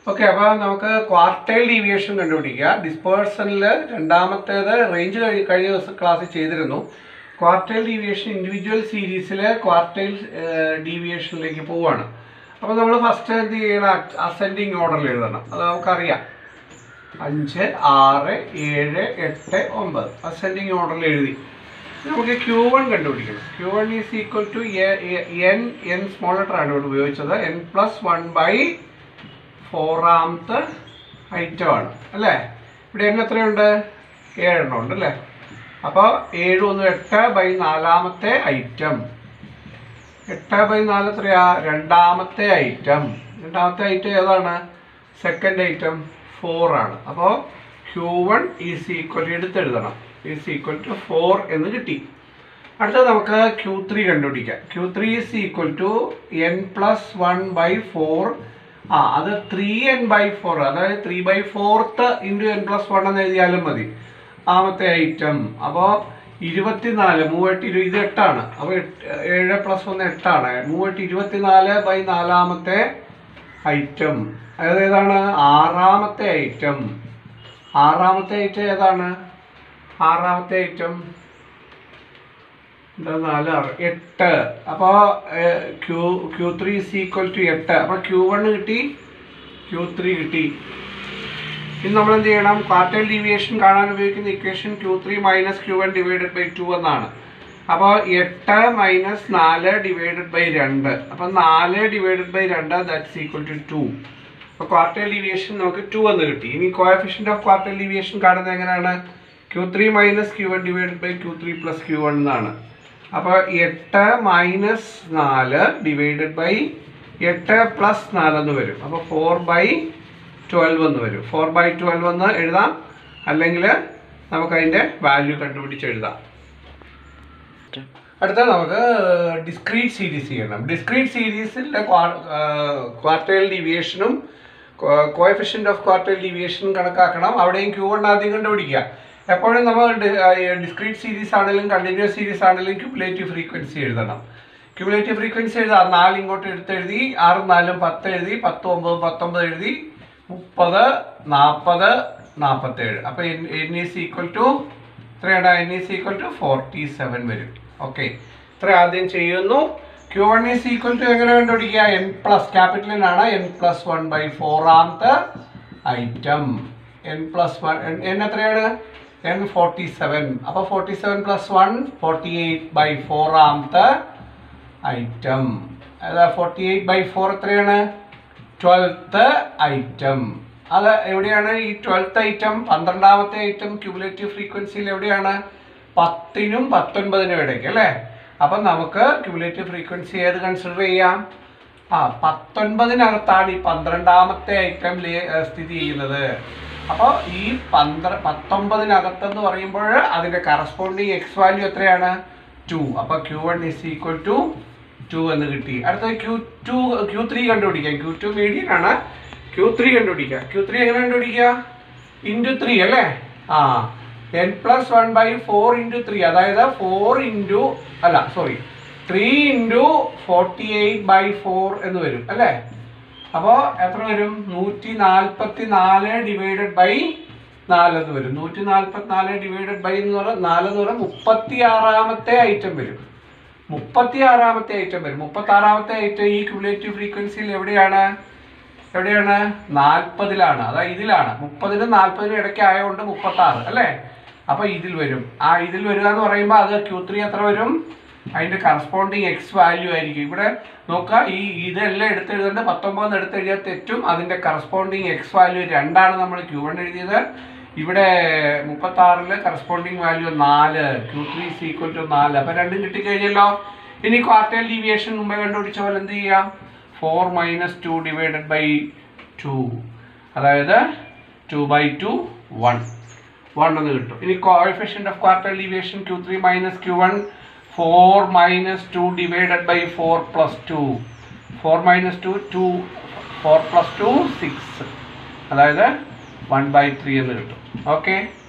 okay അപ്പോൾ നമുക്ക് quartile deviation കണ്ടുപിടിക്കുക ഡിസ്പേഴ്സണിൽ രണ്ടാമത്തേത് റേഞ്ച് കഴി കഴിഞ്ഞ ദിവസം ക്ലാസ്സിൽ ചെയ്തിരുന്നു ക്വാർട്ടൈൽ ഡീവിയേഷൻ ഇൻഡിവിജ്വൽ സീരീസിൽ ക്വാർട്ടൈൽ ഡീവിയേഷനിലേക്ക് പോവുകയാണ് അപ്പോൾ നമ്മൾ ഫസ്റ്റ് എന്ത് ചെയ്യണം അസെൻഡിങ് ഓർഡറിൽ എഴുതണം അത് നമുക്കറിയാം അഞ്ച് ആറ് ഏഴ് എട്ട് ഒമ്പത് അസെൻഡിങ് ഓർഡറിൽ എഴുതി നമുക്ക് ക്യൂ വൺ കണ്ടുപിടിക്കണം Q one is equal to N N small letter ആണ് ഇവിടെ ഉപയോഗിച്ചത് എൻ പ്ലസ് വൺ ബൈ ഫോറാമത്തെ ഐറ്റം ആണ് അല്ലേ ഇവിടെ എൻ എത്രയുണ്ട് ഏഴെണ്ണം ഉണ്ട് അല്ലേ അപ്പോൾ ഏഴ് ഒന്ന് എട്ട് ബൈ നാലാമത്തെ ഐറ്റം എട്ട് ബൈ നാല് എത്രയാ രണ്ടാമത്തെ ഐറ്റം രണ്ടാമത്തെ ഐറ്റം ഏതാണ് സെക്കൻഡ് ഐറ്റം ഫോർ ആണ് അപ്പോൾ ക്യൂ വൺ ഈസ് ഈക്വൽ എടുത്തെഴുതണം ഈസ് ഈക്വൽ ടു ഫോർ എന്ന് കിട്ടി അടുത്തത് നമുക്ക് ക്യൂ ത്രീ കണ്ടുപിടിക്കാം Q three is equal to N plus one by four ആ അത് ത്രീ എൻ ബൈ ഫോർ അതായത് three by fourth into N plus one എന്ന് എഴുതിയാലും മതി ആമത്തെ ഐറ്റം അപ്പോൾ ഇരുപത്തിനാല് മൂവെട്ട് ഇരു ഇത് എട്ടാണ് അപ്പോൾ ഏഴ് പ്ലസ് ഒന്ന് എട്ടാണ് മൂവെട്ട് ഇരുപത്തിനാല് ബൈ നാലാമത്തെ ഐറ്റം അതായത് ഏതാണ് ആറാമത്തെ ഐറ്റം ആറാമത്തെ ഐറ്റം ഏതാണ് ആറാമത്തെ ഐറ്റം എന്താ നാല് ആറ് എട്ട് അപ്പോൾ Q Q three is equal to എട്ട് അപ്പോൾ ക്യൂ വൺ കിട്ടി ക്യൂ ത്രീ കിട്ടി ഇനി നമ്മൾ എന്ത് ചെയ്യണം ക്വാർട്ടൽ ഡീവിയേഷൻ കാണാൻ ഉപയോഗിക്കുന്ന equation Q three minus Q one divided by two എന്നാണ് അപ്പോൾ എട്ട് മൈനസ് നാല് ഡിവൈഡഡ് ബൈ രണ്ട് അപ്പം നാല് ഡിവൈഡഡ് ബൈ രണ്ട് ദാറ്റ്സ് ഈക്വൽ ടു ടു അപ്പോൾ ക്വാർട്ടൽ ഡീവിയേഷൻ നമുക്ക് ടു എന്ന് കിട്ടി ഇനി കോയഫിഷ്യൻ്റ് ഓഫ് ക്വാർട്ടൽ ഡീവിയേഷൻ കാണുന്നത് എങ്ങനെയാണ് Q three minus Q one divided by Q three plus Q one എന്നാണ് അപ്പോൾ എട്ട് മൈനസ് നാല് ഡിവൈഡഡ് ബൈ എട്ട് പ്ലസ് നാലെന്ന് വരും അപ്പോൾ ഫോർ ബൈ ട്വൽവ് എന്ന് വരും ഫോർ ബൈ ട്വൽവ് എന്ന് എഴുതാം അല്ലെങ്കിൽ നമുക്ക് അതിൻ്റെ വാല്യൂ കണ്ടുപിടിച്ച് എഴുതാം അടുത്ത നമുക്ക് ഡിസ്ക്രീറ്റ് സീരീസ് ചെയ്യണം ഡിസ്ക്രീറ്റ് സീരീസിൻ്റെ ക്വാർട്ടേൽ ഡീവിയേഷനും കോയഫിഷ്യൻ്റ് ഓഫ് ക്വാർട്ടേൽ ഡീവിയേഷനും കണക്കാക്കണം അവിടെയും ക്യൂ വൺ ആദ്യം കണ്ടുപിടിക്കുക എപ്പോഴും നമ്മൾ ഡിസ്ക്രീറ്റ് സീരീസ് ആണെങ്കിലും കണ്ടിന്യൂസ് സീരീസ് ആണെങ്കിലും ക്യുമുലേറ്റീവ് ഫ്രീക്വൻസി എഴുതണം ക്യുമുലേറ്റീവ് ഫ്രീക്വൻസി എഴുതാം നാല് ഇങ്ങോട്ട് എടുത്തെഴുതി ആറ് നാലും പത്ത് എഴുതി പത്ത് ഒമ്പത് പത്തൊമ്പത് എഴുതി മുപ്പത് നാൽപ്പത് നാൽപ്പത്തേഴ് അപ്പോൾ എൻ ഈസ് ഈക്വൽ ടു എത്രയാണ് N is equal to forty seven വരും ഓക്കെ ഇത്ര ആദ്യം ചെയ്യുന്നു Q one is equal to എങ്ങനെ കണ്ടുപിടിക്കുക എൻ പ്ലസ് ക്യാപിറ്റൽ എൻ ആണ് എൻ പ്ലസ് വൺ ബൈ ഫോറാമത്തെ item N plus one N എത്രയാണ് എൻ ഫോർട്ടി സെവൻ അപ്പോൾ forty seven plus one forty eight by ഫോറാമത്തെ ഐറ്റം അതാ ഫോർട്ടി എയ്റ്റ് ബൈ ഫോർ എത്രയാണ് twelfth item അത് എവിടെയാണ് ഈ ട്വൽത്ത് ഐറ്റം പന്ത്രണ്ടാമത്തെ ഐറ്റം ക്യൂമുലേറ്റീവ് ഫ്രീക്വൻസിയിൽ എവിടെയാണ് പത്തിനും പത്തൊൻപതിനും ഇടയ്ക്ക് അല്ലേ അപ്പം നമുക്ക് ക്യൂമുലേറ്റീവ് ഫ്രീക്വൻസി ഏത് കൺസിഡർ ചെയ്യാം ആ പത്തൊൻപതിനകത്താണ് ഈ പന്ത്രണ്ടാമത്തെ ഐറ്റം സ്ഥിതി ചെയ്യുന്നത് അപ്പോൾ ഈ പന്ത്ര പത്തൊമ്പതിനകത്തെന്ന് പറയുമ്പോൾ അതിൻ്റെ കറസ്പോണ്ടിങ് എക്സ് വാല്യൂ എത്രയാണ് ടു അപ്പോൾ Q one is equal to two എന്ന് കിട്ടി അടുത്ത ക്യൂ ടു ക്യൂ ത്രീ കണ്ടുപിടിക്കാം ക്യൂ ടു മീഡിയൻ ആണ് ക്യൂ ത്രീ കണ്ടുപിടിക്കുക ക്യൂ ത്രീ എങ്ങനെ കണ്ടുപിടിക്കുക ഇൻറ്റു ത്രീ അല്ലേ ആ N plus one by four into three അതായത് ഫോർ ഇൻറ്റു അല്ല sorry three into forty eight by four എന്ന് വരും അല്ലേ അപ്പോൾ എത്ര വരും നൂറ്റി നാൽപ്പത്തി നാല് ഡിവൈഡഡ് ബൈ നാല് എന്ന് വരും നൂറ്റി നാൽപ്പത്തി നാല് ഡിവൈഡഡ് ബൈ എന്ന് പറഞ്ഞാൽ നാല് എന്ന് പറഞ്ഞാൽ മുപ്പത്തി ആറാമത്തെ ഐറ്റം വരും മുപ്പത്തി ആറാമത്തെ ഐറ്റം വരും മുപ്പത്തി ആറാമത്തെ ഐറ്റം ഈ ക്യുമുലേറ്റീവ് ഫ്രീക്വൻസിയിൽ എവിടെയാണ് എവിടെയാണ് നാൽപ്പതിലാണ് അതായത് ഇതിലാണ് മുപ്പതിനും നാൽപ്പതിനും ഇടയ്ക്ക് ആയതുകൊണ്ട് മുപ്പത്തി ആറ് അല്ലേ അപ്പോൾ ഇതിൽ വരും ആ ഇതിൽ വരിക എന്ന് പറയുമ്പോൾ അത് ക്യൂ ത്രീ എത്ര വരും അതിൻ്റെ കറസ്പോണ്ടിങ് എക്സ് വാല്യൂ ആയിരിക്കും ഇവിടെ നോക്കുക ഈ ഇതെല്ലാം എടുത്തെഴുതേണ്ട പത്തൊമ്പത് എടുത്തെഴുതിയാൽ തെറ്റും അതിൻ്റെ കറസ്പോണ്ടിങ് എക്സ് വാല്യൂ രണ്ടാണ് നമ്മൾ ക്യൂ വൺ എഴുതിയത് ഇവിടെ മുപ്പത്തി ആറില് കറസ്പോണ്ടിങ് വാല്യൂ നാല് ക്യൂ ത്രീ സീക്വൽ ടു നാല് അപ്പം രണ്ടും കിട്ടിക്കഴിഞ്ഞല്ലോ ഇനി ക്വാർട്ടൽ ഡീവിയേഷൻ മുമ്പേ കണ്ടുപിടിച്ച പോലെ എന്ത് ചെയ്യാം four minus two divided by two അതായത് two by two one one എന്ന് കിട്ടും ഇനി coefficient of quartile deviation Q three minus Q one four minus two divided by four plus two four minus two two four plus two six അതായത് one by three എന്ന് കിട്ടും okay